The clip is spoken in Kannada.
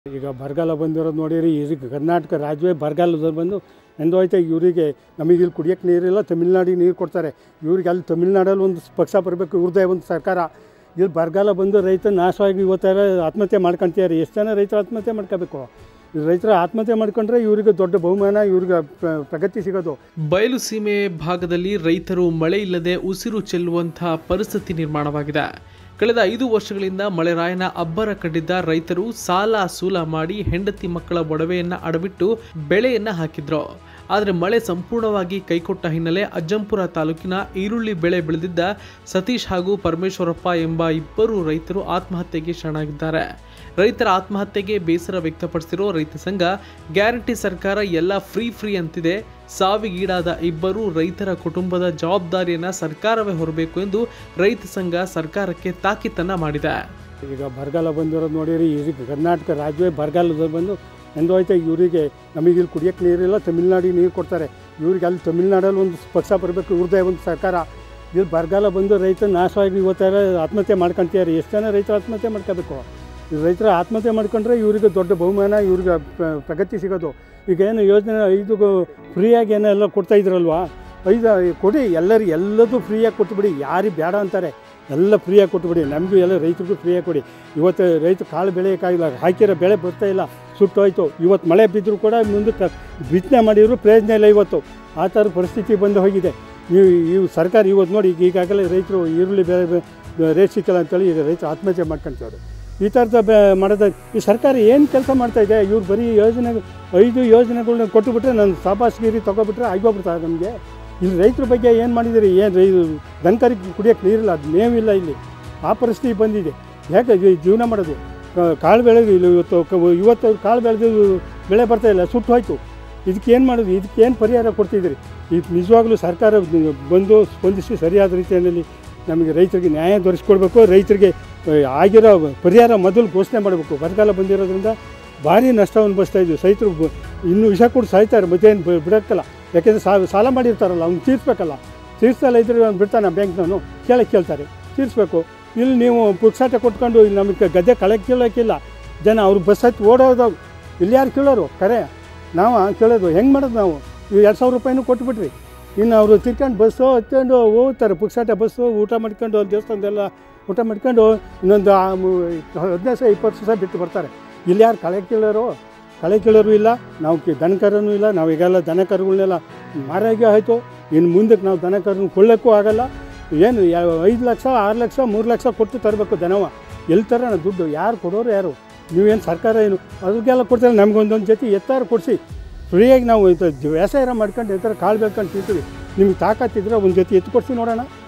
ಈಗ ಬರಗಾಲ ಬಂದಿರೋದು ನೋಡಿರಿ ಈಗ ಕರ್ನಾಟಕ ರಾಜ್ಯವೇ ಬರಗಾಲದಲ್ಲಿ ಬಂದು ಎಂದೋಯ್ತು ಇವರಿಗೆ ನಮಗೆ ಇಲ್ಲಿ ಕುಡಿಯೋಕ್ಕೆ ನೀರಿಲ್ಲ ತಮಿಳ್ನಾಡಿಗೆ ನೀರು ಕೊಡ್ತಾರೆ ಇವ್ರಿಗೆ ಅಲ್ಲಿ ತಮಿಳ್ನಾಡಲ್ಲಿ ಒಂದು ಪಕ್ಷ ಬರಬೇಕು ಇವ್ರದ್ದೇ ಒಂದು ಸರ್ಕಾರ ಇಲ್ಲಿ ಬರಗಾಲ ಬಂದು ರೈತ ನಾಶವಾಗಿ ಇವತ್ತರ ಆತ್ಮಹತ್ಯೆ ಮಾಡ್ಕೊಂತಿದ್ದಾರೆ ಎಷ್ಟು ಜನ ರೈತರು ಆತ್ಮಹತ್ಯೆ ಮಾಡ್ಕೋಬೇಕು ಈ ರೈತರು ಆತ್ಮಹತ್ಯೆ ಮಾಡ್ಕೊಂಡ್ರೆ ಇವರಿಗೆ ದೊಡ್ಡ ಬಹುಮಾನ ಇವ್ರಿಗೆ ಪ್ರ- ಪ್ರಗತಿ ಸಿಗೋದು ಬಯಲು ಸೀಮೆ ಭಾಗದಲ್ಲಿ ರೈತರು ಮಳೆ ಇಲ್ಲದೆ ಉಸಿರು ಚೆಲ್ಲುವಂತಹ ಪರಿಸ್ಥಿತಿ ನಿರ್ಮಾಣವಾಗಿದೆ ಕಳೆದ ಐದು ವರ್ಷಗಳಿಂದ ಮಳೆರಾಯನ ಅಬ್ಬರ ಕಂಡಿದ್ದ ರೈತರು ಸಾಲ ಸೂಲ ಮಾಡಿ ಹೆಂಡತಿ ಮಕ್ಕಳ ಒಡವೆಯನ್ನ ಅಡವಿಟ್ಟು ಬೆಳೆಯನ್ನ ಹಾಕಿದ್ರು ಆದರೆ ಮಳೆ ಸಂಪೂರ್ಣವಾಗಿ ಕೈಕೊಟ್ಟ ಹಿನ್ನೆಲೆ ಅಜ್ಜಂಪುರ ತಾಲೂಕಿನ ಈರುಳ್ಳಿ ಬೆಳೆ ಬೆಳೆದಿದ್ದ ಸತೀಶ್ ಹಾಗೂ ಪರಮೇಶ್ವರಪ್ಪ ಎಂಬ ಇಬ್ಬರು ರೈತರು ಆತ್ಮಹತ್ಯೆಗೆ ಶರಣಾಗಿದ್ದಾರೆ ರೈತರ ಆತ್ಮಹತ್ಯೆಗೆ ಬೇಸರ ವ್ಯಕ್ತಪಡಿಸಿರೋ ರೈತ ಸಂಘ ಗ್ಯಾರಂಟಿ ಸರ್ಕಾರ ಎಲ್ಲ ಫ್ರೀ ಫ್ರೀ ಅಂತಿದೆ ಸಾವಿಗೀಡಾದ ಇಬ್ಬರು ರೈತರ ಕುಟುಂಬದ ಜವಾಬ್ದಾರಿಯನ್ನ ಸರ್ಕಾರವೇ ಹೊರಬೇಕು ಎಂದು ರೈತ ಸಂಘ ಸರ್ಕಾರಕ್ಕೆ ತಾಕೀತನ್ನ ಮಾಡಿದೆ ಈಗ ಬರಗಾಲ ಬಂದಿರೋದು ನೋಡಿರಿ ಈಗ ಕರ್ನಾಟಕ ರಾಜ್ಯವೇ ಬರಗಾಲದಲ್ಲಿ ಬಂದು ಎಂದೋಯ್ತು ಇವರಿಗೆ ನಮಗೆ ಇಲ್ಲಿ ಕುಡಿಯೋಕ್ಕೆ ನೀರಿಲ್ಲ ತಮಿಳ್ನಾಡಿಗೆ ನೀರು ಕೊಡ್ತಾರೆ ಇವ್ರಿಗೆ ಅಲ್ಲಿ ತಮಿಳ್ನಾಡಲ್ಲಿ ಒಂದು ಪಕ್ಷ ಬರಬೇಕು ಇವ್ರದ್ದೇ ಒಂದು ಸರ್ಕಾರ ಇಲ್ಲಿ ಬರಗಾಲ ಬಂದು ರೈತ ನಾಶವಾಗಿ ಇವತ್ತರ ಆತ್ಮಹತ್ಯೆ ಮಾಡ್ಕೊಂತಿದ್ದಾರೆ ಎಷ್ಟು ಜನ ರೈತರು ಆತ್ಮಹತ್ಯೆ ಮಾಡ್ಕೋಬೇಕು ಈ ರೈತರು ಆತ್ಮಹತ್ಯೆ ಮಾಡ್ಕೊಂಡ್ರೆ ಇವರಿಗೆ ದೊಡ್ಡ ಬಹುಮಾನ ಇವ್ರಿಗೆ ಪ್ರ- ಪ್ರಗತಿ ಸಿಗೋದು ಈಗ ಏನು ಯೋಜನೆ ಐದು ಫ್ರೀಯಾಗಿ ಏನೋ ಎಲ್ಲ ಕೊಡ್ತಾ ಇದ್ರಲ್ವಾ ಐದು ಕೊಡಿ ಎಲ್ಲರಿಗೆ ಎಲ್ಲದೂ ಫ್ರೀಯಾಗಿ ಕೊಟ್ಟುಬಿಡಿ ಯಾರಿಗೆ ಬೇಡ ಅಂತಾರೆ ಎಲ್ಲ ಫ್ರೀಯಾಗಿ ಕೊಟ್ಟುಬಿಡಿ ನಮಗೂ ಎಲ್ಲ ರೈತರಿಗೂ ಫ್ರೀಯಾಗಿ ಕೊಡಿ ಇವತ್ತು ರೈತ ಕಾಳು ಬೆಳೆಯೋಕ್ಕಾಗಿಲ್ಲ ಹಾಕಿರೋ ಬೆಳೆ ಬರ್ತಾ ಇಲ್ಲ ಸುಟ್ಟೋಯ್ತು ಇವತ್ತು ಮಳೆ ಬಿದ್ದರೂ ಕೂಡ ಮುಂದಕ್ಕೆ ಬಿತ್ತನೆ ಮಾಡಿದ್ರು ಪ್ರಯೋಜನ ಇಲ್ಲ ಇವತ್ತು ಆ ಥರ ಪರಿಸ್ಥಿತಿ ಬಂದು ಹೋಗಿದೆ ನೀವು ಇವು ಸರ್ಕಾರ ಇವತ್ತು ನೋಡಿ ಈಗ ಈಗಾಗಲೇ ರೈತರು ಈರುಳ್ಳಿ ಬೆಳೆ ಬೆ- ರೇಟ್ ಸಿಕ್ಕಲ್ಲ ಅಂತೇಳಿ ಈಗ ರೈತರು ಆತ್ಮಹತ್ಯೆ ಮಾಡ್ಕೊಂತವ್ರೆ ಈ ಥರದ ಬೆ ಮಾಡೋದ ಈ ಸರ್ಕಾರ ಏನು ಕೆಲಸ ಮಾಡ್ತಾ ಇದೆ ಇವ್ರು ಬರೀ ಯೋಜನೆ ಐದು ಯೋಜನೆಗಳನ್ನ ಕೊಟ್ಟುಬಿಟ್ರೆ ನನ್ನ ಸಾಬಾಸ್ಗಿರಿ ತೊಗೊಬಿಟ್ರೆ ಆಗೋಗ್ಬಿಡ್ತಾರೆ ನಮಗೆ ಇಲ್ಲಿ ರೈತರ ಬಗ್ಗೆ ಏನು ಮಾಡಿದ್ದೀರಿ ಏನು ರೈ ದನಕರಿಗೆ ಕುಡಿಯೋಕ್ಕೆ ನೀರಿಲ್ಲ ಅದು ಮೇವಿಲ್ಲ ಇಲ್ಲಿ ಆ ಪರಿಸ್ಥಿತಿ ಬಂದಿದೆ ಯಾಕೆ ಜೀ- ಜೀವನ ಮಾಡೋದು ಕ- ಕಾಳು ಬೆಳೆದು ಇಲ್ಲಿ ಇವತ್ತು ಕ- ಇವತ್ತು ಕಾಳು ಬೆಳೆದು ಬೆಳೆ ಬರ್ತಾ ಇಲ್ಲ ಸುಟ್ಟು ಹೋಯ್ತು ಇದಕ್ಕೆ ಏನು ಮಾಡೋದು ಇದಕ್ಕೆ ಏನು ಪರಿಹಾರ ಕೊಡ್ತಿದ್ದೀರಿ ಇದು ನಿಜವಾಗ್ಲೂ ಸರ್ಕಾರ ಬಂದು ಸ್ಪಂದಿಸಿ ಸರಿಯಾದ ರೀತಿಯಲ್ಲಿ ನಮಗೆ ರೈತರಿಗೆ ನ್ಯಾಯ ದೊರಕಿಸ್ಕೊಡ್ಬೇಕು ರೈತರಿಗೆ ಆ, ಆಗಿರೋ ಪರಿಹಾರ ಮೊದಲು ಘೋಷಣೆ ಮಾಡಬೇಕು ಬರಗಾಲ ಬಂದಿರೋದ್ರಿಂದ ಭಾರಿ ನಷ್ಟ ಅನುಭವಿಸ್ತಾ ಇದ್ವಿ ರೈತರು ಬ- ಇನ್ನೂ ವಿಷ ಕೊಟ್ಟು ಸಾಯ್ತಾರೆ ಮತ್ತೇನು ಬಿಡೋಕ್ಕಲ್ಲ ಯಾಕೆಂದರೆ ಸಾ ಸಾಲ ಮಾಡಿರ್ತಾರಲ್ಲ ಅವ್ನು ತೀರಿಸ್ಬೇಕಲ್ಲ ತೀರಿಸಲ್ಲ ಇದ್ರೆ ಅವ್ನು ಬಿಡ್ತಾನೆ ಬ್ಯಾಂಕ್ನವನು ಕೇಳಕ್ಕೆ ಕೇಳ್ತಾರೆ ತೀರಿಸ್ಬೇಕು ಇಲ್ಲಿ ನೀವು ಪುಕ್ಸಾಟ ಕೊಟ್ಕೊಂಡು ಇಲ್ಲಿ ನಮಗೆ ಗದ್ದೆ ಕಳಕ್ಕೆ ಕೇಳೋಕ್ಕಿಲ್ಲ ಜನ ಅವ್ರು ಬಸ್ ಹತ್ತಿ ಓಡೋದು ಇಲ್ಲಿ ಯಾರು ಕೇಳೋರು ಕರೆ ನಾವು ಕೇಳೋದು ಹೆಂಗೆ ಮಾಡೋದು ನಾವು ಇವು ಎರಡು ಸಾವಿರ ರೂಪಾಯಿನೂ ಕೊಟ್ಬಿಟ್ರಿ ಇನ್ನು ಅವರು ತಿರ್ಕೊಂಡು ಬಸ್ಸು ಹತ್ಕೊಂಡು ಹೋಗ್ತಾರೆ ಪುಕ್ಸಾಟ ಬಸ್ಸು ಊಟ ಮಾಡ್ಕೊಂಡು ಅಲ್ಲಿ ದೇವಸ್ಥಾನದೆಲ್ಲ ಊಟ ಮಾಡ್ಕೊಂಡು ಇನ್ನೊಂದು ಆ ಮು- ಹದಿನೈದು ಸಾವಿರ ಇಪ್ಪತ್ತು ಸಾವಿರ ಬಿಟ್ಟು ಬರ್ತಾರೆ ಇಲ್ಲಿ ಯಾರು ಕಳೆ ಕೀಳೋರು ಕಳೆ ಕೀಳೋರು ಇಲ್ಲ ನಾವು ಕಿ- ದನ ಕರನೂ ಇಲ್ಲ ನಾವು ಈಗೆಲ್ಲ ದನ ಕರುಗಳನ್ನೆಲ್ಲ ಮಾರಾಗೆ ಆಯಿತು ಇನ್ನು ಮುಂದಕ್ಕೆ ನಾವು ದನ ಕರನ್ನು ಕೊಳ್ಳೋಕ್ಕೂ ಆಗಲ್ಲ ಏನು ಯಾ- ಐದು ಲಕ್ಷ ಆರು ಲಕ್ಷ ಮೂರು ಲಕ್ಷ ಕೊಟ್ಟು ತರಬೇಕು ದನವ ಎಲ್ಲಿ ತರೋಣ ದುಡ್ಡು ಯಾರು ಕೊಡೋರು ಯಾರು ನೀವೇನು ಸರ್ಕಾರ ಏನು ಅದಕ್ಕೆಲ್ಲ ಕೊಡ್ತಾರೆ ನಮಗೊಂದೊಂದು ಜೊತೆ ಎತ್ತಾರು ಕೊಡಿಸಿ ಫ್ರೀಯಾಗಿ ನಾವು ಇದು ವ್ಯವಸಾಯ ಮಾಡ್ಕೊಂಡು ಎತ್ತರ ಕಾಳು ಬೆಳ್ಕೊಂಡು ತಿಂತೀವಿ ನಿಮ್ಗೆ ತಾಕತ್ತಿದ್ರೆ ಒಂದು ಜೊತೆ ಎತ್ತು ಕೊಡ್ಸಿ ನೋಡೋಣ